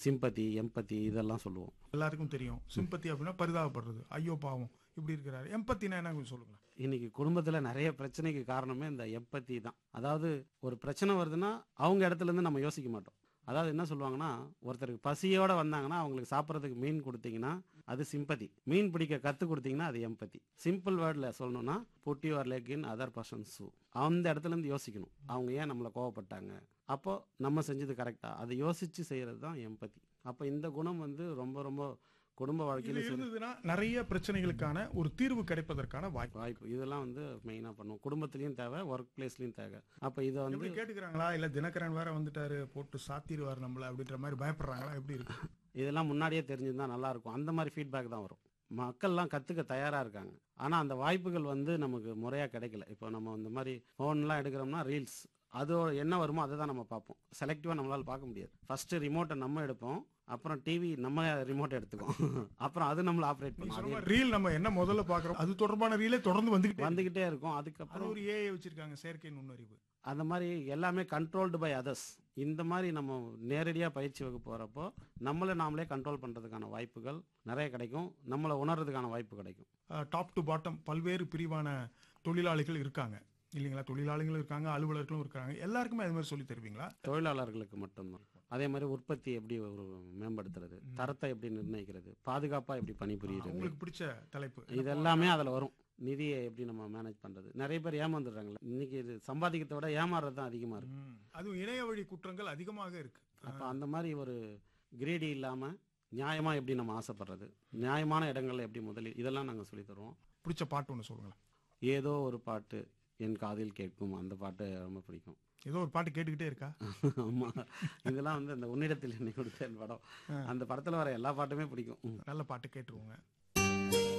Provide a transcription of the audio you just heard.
Sympathy எம்பத்தி இதெல்லாம் சொல்லுவோம் எல்லாருக்கும் தெரியும் சிம்பத்தி அப்படின்னா பரிதாபப்படுறது ஐயோ பாவம் இப்படி இருக்கிறாரு எம்பத்தினா என்ன கொஞ்சம் சொல்லுங்களேன் இன்னைக்கு குடும்பத்தில் நிறைய பிரச்சனைக்கு காரணமே இந்த எம்பத்தி தான் அதாவது ஒரு பிரச்சனை வருதுன்னா அவங்க இடத்துல இருந்து நம்ம யோசிக்க மாட்டோம் அதாவது என்ன சொல்லுவாங்கன்னா ஒருத்தருக்கு பசியோட வந்தாங்கன்னா அவங்களுக்கு சாப்பிட்றதுக்கு மீன் கொடுத்தீங்கன்னா அது சிம்பத்தி மீன் பிடிக்க கற்றுக் கொடுத்தீங்கன்னா அது எம்பத்தி சிம்பிள் வேர்டில் சொல்லணும்னா put your leg in other person's shoe அந்த இடத்துல இருந்து யோசிக்கணும் அவங்க ஏன் நம்மளை கோவப்பட்டாங்க அப்போ நம்ம செஞ்சது கரெக்டா அதை யோசிச்சு செய்யறது தான் எம்பத்தி அப்போ இந்த குணம் வந்து ரொம்ப ரொம்ப குடும்ப இது வாழ்க்கையில சரி இருந்ததுன்னா நிறைய பிரச்சனைகளுக்கான ஒரு தீர்வு கிடைப்பதற்கான வாய்ப்பு வாய்ப்பு இதெல்லாம் வந்து மெயினாக பண்ணுவோம் குடும்பத்துலேயும் தேவை ஒர்க் பிளேஸ்லையும் தேவை அப்போ இதை வந்து எப்படி கேட்டுக்கிறாங்களா இல்ல தினகரன் வேற வந்துட்டாரு போட்டு சாத்திடுவார் நம்மள அப்படின்ற மாதிரி பயப்படுறாங்களா எப்படி இருக்கு இதெல்லாம் முன்னாடியே தெரிஞ்சிருந்தா நல்லா இருக்கும் அந்த மாதிரி ஃபீட்பேக் தான் வரும் மக்கள்லாம் கற்றுக்க தயாராக இருக்காங்க ஆனால் அந்த வாய்ப்புகள் வந்து நமக்கு முறையாக கிடைக்கல இப்போ நம்ம இந்த மாதிரி ஃபோன்லாம் எடுக்கிறோம்னா ரீல்ஸ் அது என்ன வருமோ அதை தான் நம்ம பார்ப்போம் செலக்டிவாக நம்மளால் பார்க்க முடியாது ஃபர்ஸ்ட் ரிமோட்டை நம்ம எடுப்போம் அப்புறம் டிவி நம்ம ரிமோட் எடுத்துக்கோம் அப்புறம் அது நம்மள ஆப்ரேட் நீங்க பண்ணும் சொன்ன அதே மாதிரி ரீல் நம்ம என்ன முதல்ல பாக்குறோம் அது தொடர்பான ரீலே தொடர்ந்து வந்துகிட்டே இருக்கு. வந்துக்கிட்டே இருக்கும் அது அதுக்கப்புறம் ஒரு ஏஐ வச்சிருக்காங்க செயற்கை நுண்ணறிவு அந்த மாதிரி எல்லாமே கண்ட்ரோல்டு பை அதர்ஸ் இந்த மாதிரி நம்ம நேரடியாக பயிற்சி வகுப்பு போகிறப்போ நம்மளை நாமளே கண்ட்ரோல் பண்ணுறதுக்கான வாய்ப்புகள் நிறைய கிடைக்கும் நம்மளை உணர்றதுக்கான வாய்ப்பு கிடைக்கும் டாப் டு பாட்டம் பல்வேறு பிரிவான தொழிலாளிகள் இருக்காங்க இல்லைங்களா தொழிலாளிகளும் இருக்காங்க அலுவலர்களும் இருக்காங்க எல்லாருக்குமே அது மாதிரி சொல்லி தருவீங்களா தொழிலாளர்களுக்கு மட்டும்தான் அதே மாதிரி உற்பத்தி எப்படி ஒரு மேம்படுத்துறது தரத்தை எப்படி நிர்ணயிக்கிறது பாதுகாப்பாக எப்படி பணிபுரியுறது உங்களுக்கு பிடிச்ச தலைப்பு இது எல்லாமே அதில் வரும் நிதியை எப்படி நம்ம மேனேஜ் பண்ணுறது நிறைய பேர் ஏமாந்துடுறாங்களே இன்னைக்கு இது சம்பாதிக்கிறத விட ஏமாறுறது தான் அதிகமாக இருக்கு ம். அதுவும் இணைய வழி குற்றங்கள் அதிகமாக இருக்கு அப்போ அந்த மாதிரி ஒரு கிரேடி இல்லாமல் நியாயமாக எப்படி நம்ம ஆசைப்படுறது நியாயமான இடங்கள்ல எப்படி முதலில் இதெல்லாம் நாங்கள் சொல்லி தருவோம் பிடிச்ச பாட்டு ஒன்று சொல்லுங்களேன் ஏதோ ஒரு பாட்டு என் காதில் கேட்கும் அந்த பாட்டு ரொம்ப பிடிக்கும் ஏதோ ஒரு பாட்டு கேட்டுக்கிட்டே இருக்கா ஆமா இதெல்லாம் வந்து அந்த உன்னிடத்தில் என்னை கொடுத்த படம் அந்த படத்துல வர எல்லா பாட்டுமே பிடிக்கும் ம். நல்ல பாட்டு கேட்டுருவோங்க